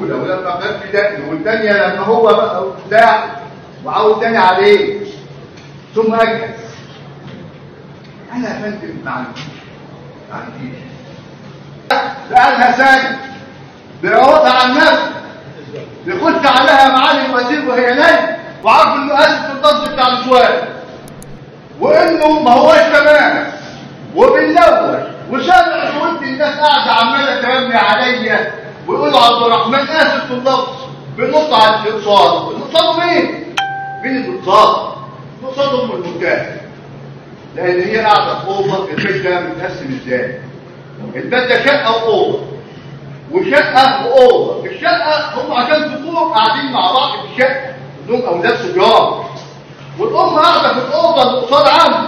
الاولى ولما كان في دقن والثانيه لما هو بقى بتاع وعاود تاني عليه ثم اجلس انا يا فندم ما عنديش ما عنديش لقالها ساكت بيعوضها عن نفسه بيخش عليها معالي الوزير وهي نايمه وعارف انه اسف الضغط بتاع السؤال وانه ما هوش تمام وبنلوش وسامع صوت الناس قاعده عماله ترمي عليا ويقولوا عبد الرحمن اسف في اللفظ بنط على الاقتصاد الاقتصاد مين؟ مين الاقتصاد؟ الاقتصاد ام المنتهى لان هي قاعده في اوضه البيت ده متقسم ازاي؟ البيت ده شقه واوضه وشقه واوضه الشقه هم عشان سطور قاعدين مع بعض في الشقه عندهم اولاد صبيان والام قاعده في الاوضه اللي قصاد عنه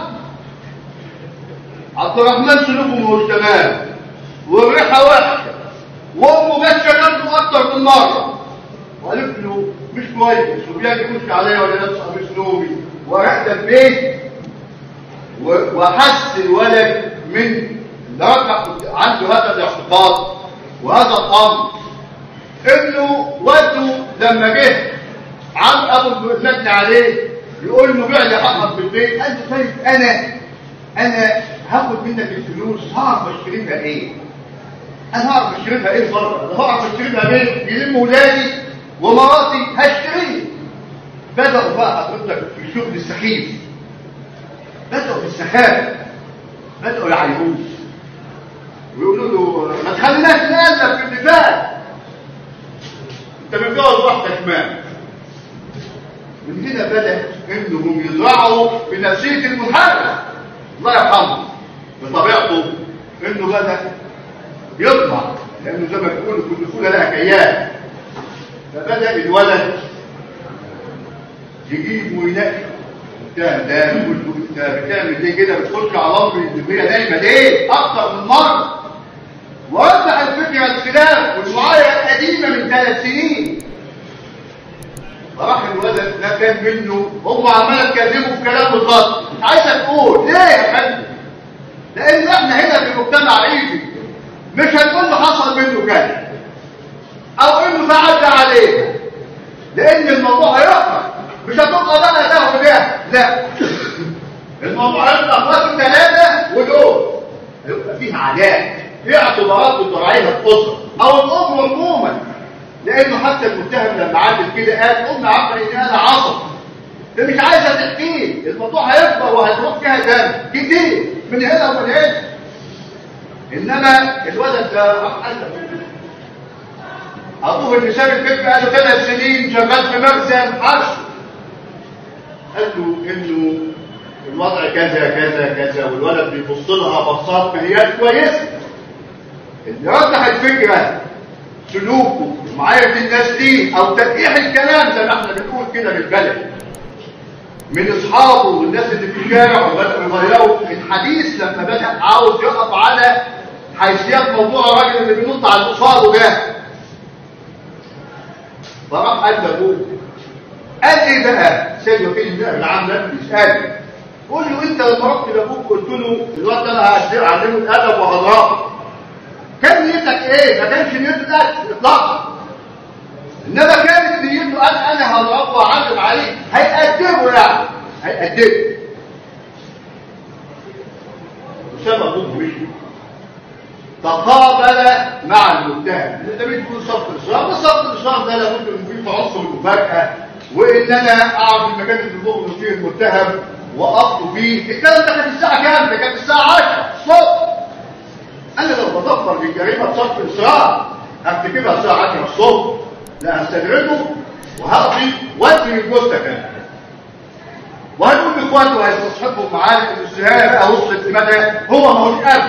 عبد الرحمن سلوكه مش تمام والريحه وحشه وامه جت شغلته اكتر من مره وقالت له مش كويس وبيجي يخش عليا ولا لابس قميص نومي ورحت البيت و- وحس الولد من رفع عنده هذا الاعتقاد وهذا الامر انه والده لما جه عم ابو المجني عليه يقول له بيع لي حقك في البيت قال له طيب انا انا هاخد منك الفلوس هعرف اشتري لها ايه انا هعرف اشتري لها ايه بره انا هعرف اشتري لها بيت يلم ولادي ومراتي هشتريه بدأوا بقى حضرتك في الشغل السخيف بدأوا في السخافة بدأوا يعيبوه ويقولوا له ما تخليناش نقلب في الدفاع انت متجوز واحدة كمان من هنا بدأ انهم يزرعوا في نفسية المحارب الله يرحمه بطبيعته انه بدأ يطمع لانه زي ما تقول كل فولة لها كيان فبدأ الولد يجيب وينقي ده ده يقول له انت بتعمل ليه كده بتخش على امر اللي هي نايمه ليه اكتر من مره ووضح الفكره الخلاف والمعايره القديمه من ثلاث سنين فراح الولد ده كان منه هم عماله تكلموا في كلام بالظبط مش عايزه تقول ليه يا فندم لان احنا هنا في مجتمع عيدي مش هنقول له حصل منه كده او انه تعدى عليه لان الموضوع هيخرج مش هتبقى بقى ده وده لا الموضوع هيبقى اخوات ثلاثه ودول هيبقى فيه عادات في اعتبارات بتراعيها الاسره او الام عموما لانه حتى المتهم لما عامل كده قال ام عارفه ان انا عصب ده مش عايزه تحكيه الموضوع هيكبر وهتروح فيها دم كتير من هنا ومن هنا انما الولد ده راح قال ابوه اللي ساب البيت بقاله ثلاث سنين شغال في مخزن حرش قال له انه الوضع كذا كذا كذا والولد بيبص لها بصات ما هياش كويسه اللي رجح الفكره سلوكه ومعايره الناس دي او تدقيح الكلام زي ما احنا بنقول كده بالبلد من اصحابه والناس اللي في الشارع وبداوا يغيروا الحديث لما بدا عاوز يقف على حيثيات موضوع الراجل اللي بينط على قصاده ده فراح قال لابوه قال ايه بقى سيد وكيل النائب العام ده بيسالني قول له انت لما رحت لابوك قلت له الواد ده انا هعلمه الادب وهضربه كان نيتك ايه ما كانش نيته الاكل اطلاقا انما كانت نيته قال انا هضربه وهعلم عليه هيقدمه يعني هيقدمه وساب ابوه مشي تقابل مع المتهم ده بيقول صف الإصرار بس صف الإصرار ده لابد من فيه عنصر المفاجأة وإن أنا أعرف المكان اللي بيقوم فيه المتهم وأقف فيه الكلام ده كان الساعة كام؟ ده كان الساعة 10 الصبح أنا لو بظفر بجريمة صف الإصرار هرتكبها الساعة 10 الصبح لا هستدرجه وهقضي وادي من جثة كمان وهنقول لاخواته هيستصحبوا معانا ان السهايه بقى وصلت لمدى هو ما هوش قبل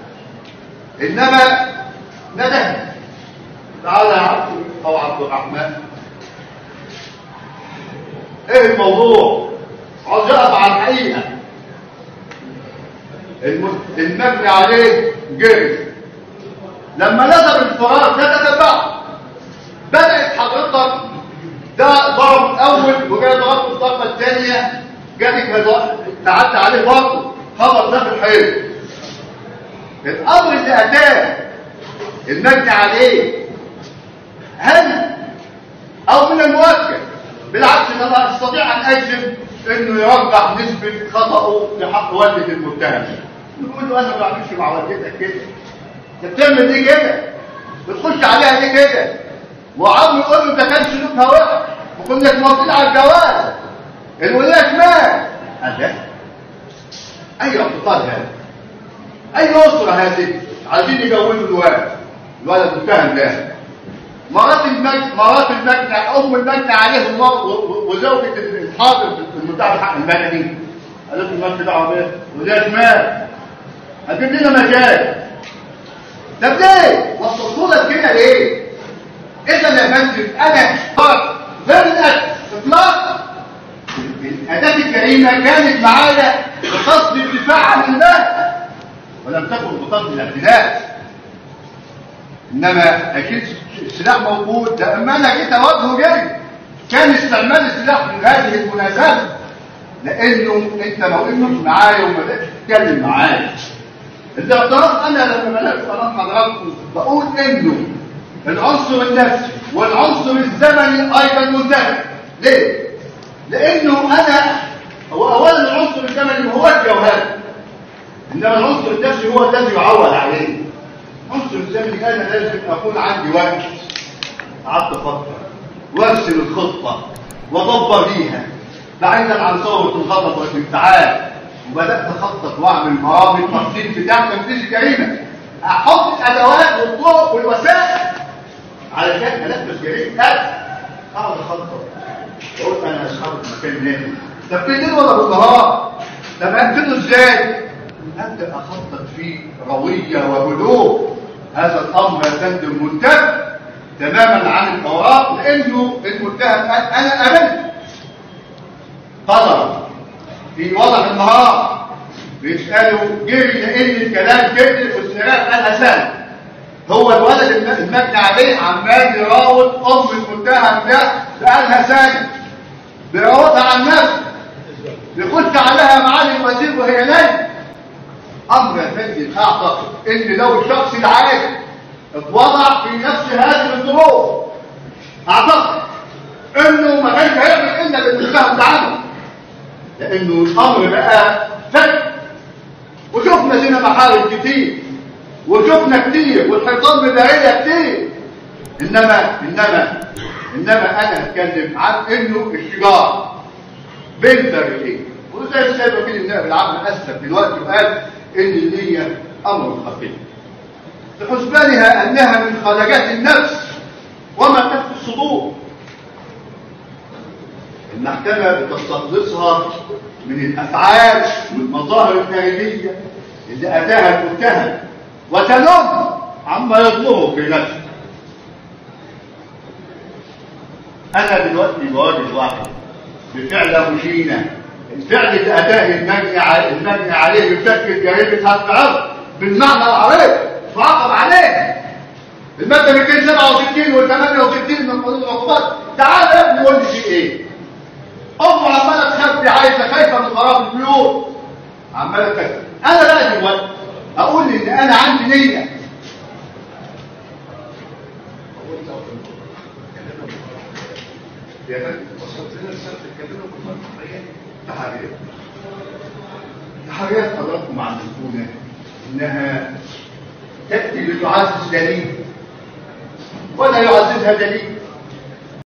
انما ندى تعالى يا عبد او عبد الرحمن ايه الموضوع عاوز يقف على الحقيقه الم- المبني عليه جري لما نزل الفرار ده تتبعه بدات حضرتك ده ضرب الاول وجاي ضرب الضربه الثانيه جالك تعدى عليه برضه خبط ده في الحيط الامر اللي اتاه المجني عليه هل استطيع ان اجزم انه يرجح نسبه خطاه لحق والده المتهم يقول له انا ما بعملش مع والدتك كده انت بتعمل ايه كده بتخش عليها ليه كده وعم يقول له ده كان سلوكها وحش وكنا موافقين على الجواز الولايه مات قال لا اي اعتقاد هذا اي اسره هذه عايزين يجوزوا الولد الولد متهم ده مرات المجد مرات المجد ام المجد عليه الله وزوجة الحاضر المدعي الحق المدني قالت له المجد دعوه بيه وده شمال هتجيب لنا مجال طب ليه؟ وصلتوا لك كده ليه؟ اذا يا فندم انا فرق غير الاكل اطلاق الاداه الكريمه كانت معايا بقصد الدفاع عن المال ولم تكن بقصد الاعتداء انما اكيد السلاح موجود ده اما انا جيت اواجهه جري كان استعمال السلاح في هذه المناسبه لانه انت ما وقفتش معايا وما بقتش تتكلم معايا الاعتراض انا لما بدات قناه حضراتكم بقول انه العنصر النفسي والعنصر الزمني ايضا منتهي ليه؟ لانه انا هو اولا العنصر الزمني هو الجوهري انما العنصر النفسي هو الذي يعول عليه عنصر الزمني انا لازم اكون عندي وقت قعدت افكر وارسم الخطه وادبر بيها بعيدا عن صوره الغضب والانفعال وبدات اخطط واعمل برامج تخطيط بتاع تنفيذ الجريمه احط الادوات والطرق والوسائل علشان انفذ جريمه اقعد اخطط اقول انا اصحاب المكان ده طب بالليل ولا بالنهار طب هنفذه ازاي ابدا اخطط فيه رويه وهدوء هذا الامر يا فندم منتهى تماما عن الاوراق لانه المتهم قال انا امنت قدر في وضح النهار بيسالوا جري لان الكلام كده والسيرات قالها سهل هو الولد المجني عليه عمال يراود ام المتهم ده بقالها سنه بيراودها عن نفسه يخش عليها معالي الوزير وهي نايمه امر يا فندم اعتقد ان لو الشخص العادي اتوضع في نفس هذه الظروف اعتقد انه ما كانش هيعمل الا بالمتهم ده عنه لانه الامر بقى فك وشفنا لنا محارب كتير وشفنا كتير والحيطان بدائيه كتير انما انما انما انا اتكلم عن انه الشجار بين فريقين وزي السيد وكيل النائب العام اسلم دلوقتي وقال ان النيه امر خطير بحسبانها انها من خلقات النفس وما تخفي الصدور المحكمة بتستخلصها من الأفعال والمظاهر الخارجية اللي أتاها المتهم وتلوم عما يطلبه في نفسه أنا دلوقتي بواجه واحد بفعل مشينة الفعل اللي أتاه المجني عليه, المجني عليه بشكل جريمة هتف عرض بالمعنى العربي فعقب عليه المادة 267 وال 68 من قانون العقوبات تعال يا ابني قول لي في ايه؟ أم عمالة تخبي عايزة خايفة من خراب البيوت عمالة تخبي أنا بقى دلوقتي أقول إن أنا عندي نية يا فندم وصلت لنا رسالة تتكلموا بالمرة تحريات تحريات حضراتكم عندكم إنها تأتي لتعزز دليل ولا يعززها دليل